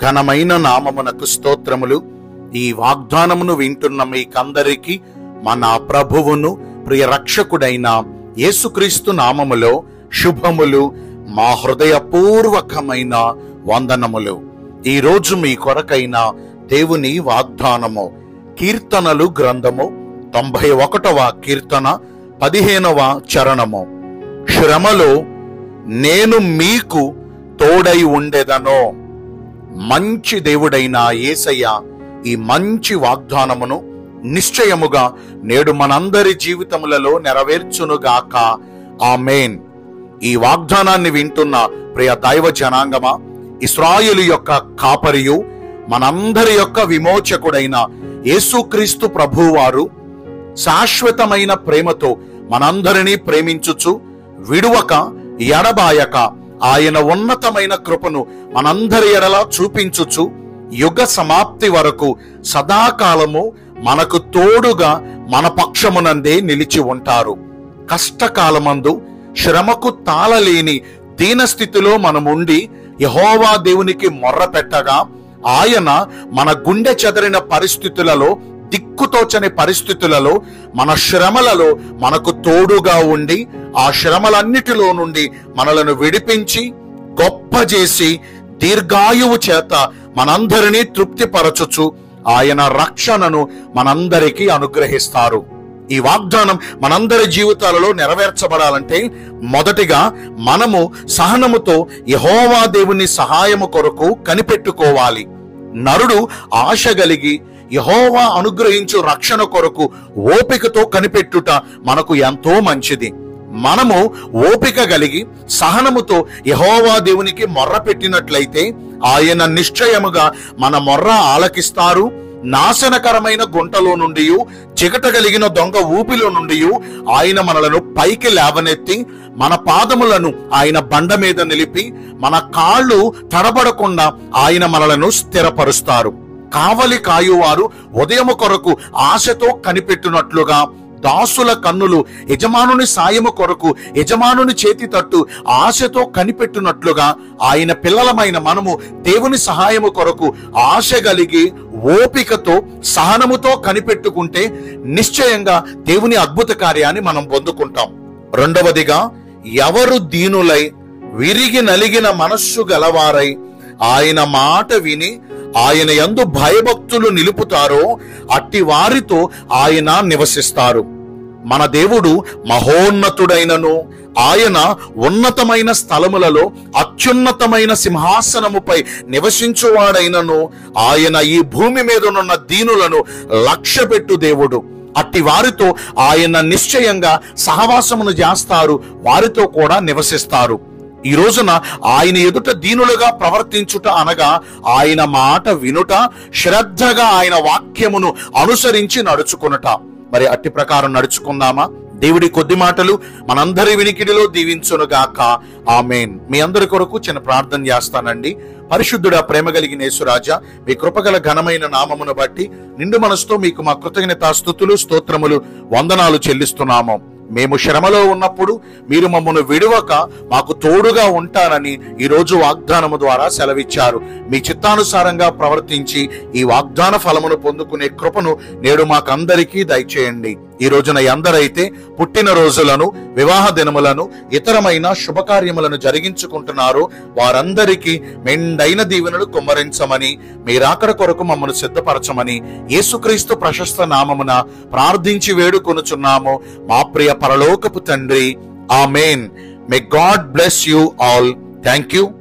ఘనమైన నామమునకు స్తోత్రములు ఈ వాగ్దానమును వింటున్న మీకందరికీ మన ప్రభువును ప్రియ రక్షకుడైన యేసుక్రీస్తు నామములో శుభములు మా హృదయపూర్వకమైన వందనములు ఈ రోజు మీ కొరకైన దేవుని వాగ్దానము కీర్తనలు గ్రంథము తొంభై ఒకటవ కీర్తన పదిహేనవ చరణము శ్రమలో నేను మీకు తోడై ఉండేదనో మంచి దేవుడైన యేసయ్య ఈ మంచి వాగ్దానమును నిశ్చయముగా నేడు మనందరి జీవితములలో నెరవేర్చునుగాక ఆమేన్ ఈ వాగ్దానాన్ని వింటున్న ప్రియ దైవ జనాంగమా ఇస్రాయేలు యొక్క కాపరియు మనందరి యొక్క విమోచకుడైన యేసుక్రీస్తు ప్రభువారు శాశ్వతమైన ప్రేమతో మనందరినీ ప్రేమించుచు విడువక ఎడబాయక ఆయన ఉన్నతమైన కృపను మనందరి ఎడలా చూపించుచు యుగ సమాప్తి వరకు సదాకాలము మనకు తోడుగా మన పక్షమునందే నిలిచి ఉంటారు కష్టకాలమందు శ్రమకు తాళలేని దీనస్థితిలో మనముండి యహోవా దేవునికి మొర్ర పెట్టగా ఆయన మన గుండె చెదరిన పరిస్థితులలో దిక్కుతోచని పరిస్థితులలో మన శ్రమలలో మనకు తోడుగా ఉండి ఆ శ్రమలన్నిటిలో నుండి మనలను విడిపించి గొప్ప చేసి దీర్ఘాయువు చేత మనందరినీ తృప్తిపరచుచు ఆయన రక్షణను మనందరికీ అనుగ్రహిస్తారు ఈ వాగ్దానం మనందరి జీవితాలలో నెరవేర్చబడాలంటే మొదటిగా మనము సహనముతో యహోవా దేవుని సహాయము కొరకు కనిపెట్టుకోవాలి నరుడు ఆశ కలిగి యహోవా అనుగ్రహించు రక్షణ కొరకు ఓపికతో కనిపెట్టుట మనకు ఎంతో మంచిది మనము ఓపిక కలిగి సహనముతో యహోవా దేవునికి మొర్ర పెట్టినట్లయితే ఆయన నిశ్చయముగా మన మొర్ర ఆలకిస్తారు నాశనకరమైన గుంటలో నుండి చికట కలిగిన దొంగ ఊపిలో నుండి ఆయన మనలను పైకి లేవనెత్తి మన పాదములను ఆయన బండ మీద నిలిపి మన కాళ్ళు తడబడకుండా ఆయన మనలను స్థిరపరుస్తారు కావలి కాయువారు ఉదయము కొరకు ఆశతో కనిపెట్టునట్లుగా దాసుల కన్నులు యజమానుని సాయము కొరకు యజమానుని చేతి తట్టు ఆశతో కనిపెట్టునట్లుగా ఆయన పిల్లలమైన మనము దేవుని సహాయము కొరకు ఆశ కలిగి ఓపికతో సహనముతో కనిపెట్టుకుంటే నిశ్చయంగా దేవుని అద్భుత కార్యాన్ని మనం పొందుకుంటాం రెండవదిగా ఎవరు దీనులై విరిగి నలిగిన మనస్సు గలవారై ఆయన మాట విని ఆయన యందు భయభక్తులు నిలుపుతారో అట్టి వారితో ఆయన నివసిస్తారు మన దేవుడు మహోన్నతుడైనను ఆయన ఉన్నతమైన స్థలములలో అత్యున్నతమైన సింహాసనముపై నివసించువాడైనను ఆయన ఈ భూమి మీదనున్న దీనులను లక్ష్యపెట్టు దేవుడు అట్టి వారితో ఆయన నిశ్చయంగా సహవాసమును చేస్తారు వారితో కూడా నివసిస్తారు ఈ రోజున ఆయన ఎదుట దీనులుగా ప్రవర్తించుట అనగా ఆయన మాట వినుట శ్రద్ధగా ఆయన వాక్యమును అనుసరించి నడుచుకునుట మరి అట్టి ప్రకారం నడుచుకుందామా దేవుడి కొద్ది మాటలు మనందరి వినికిడిలో దీవించునుగాక ఆమెన్ మీ అందరి కొరకు చిన్న ప్రార్థన చేస్తానండి పరిశుద్ధుడా ప్రేమ కలిగిన యేసురాజా మీ కృపగల ఘనమైన నామమును బట్టి నిండు మనసుతో మీకు మా కృతజ్ఞత స్థుతులు స్తోత్రములు వందనాలు చెల్లిస్తున్నాము మేము శ్రమలో ఉన్నప్పుడు మీరు మమ్మను విడువక మాకు తోడుగా ఉంటారని ఈ రోజు వాగ్దానము ద్వారా సెలవిచ్చారు మీ చిత్తానుసారంగా ప్రవర్తించి ఈ వాగ్దాన ఫలమును పొందుకునే కృపను నేడు మాకందరికీ దయచేయండి ఈ రోజున ఎందరైతే పుట్టిన రోజులను వివాహ దినములను ఇతరమైన శుభకార్యములను జరిగించుకుంటున్నారో వారందరికీ మెండైన దీవెనలు కుమ్మరించమని మీరాకడ కొరకు మమ్మను సిద్ధపరచమని యేసుక్రీస్తు ప్రశస్త నామమున ప్రార్థించి వేడుకొనుచున్నాము మా ప్రియ పరలోకపు తండ్రి amen may God bless you all thank you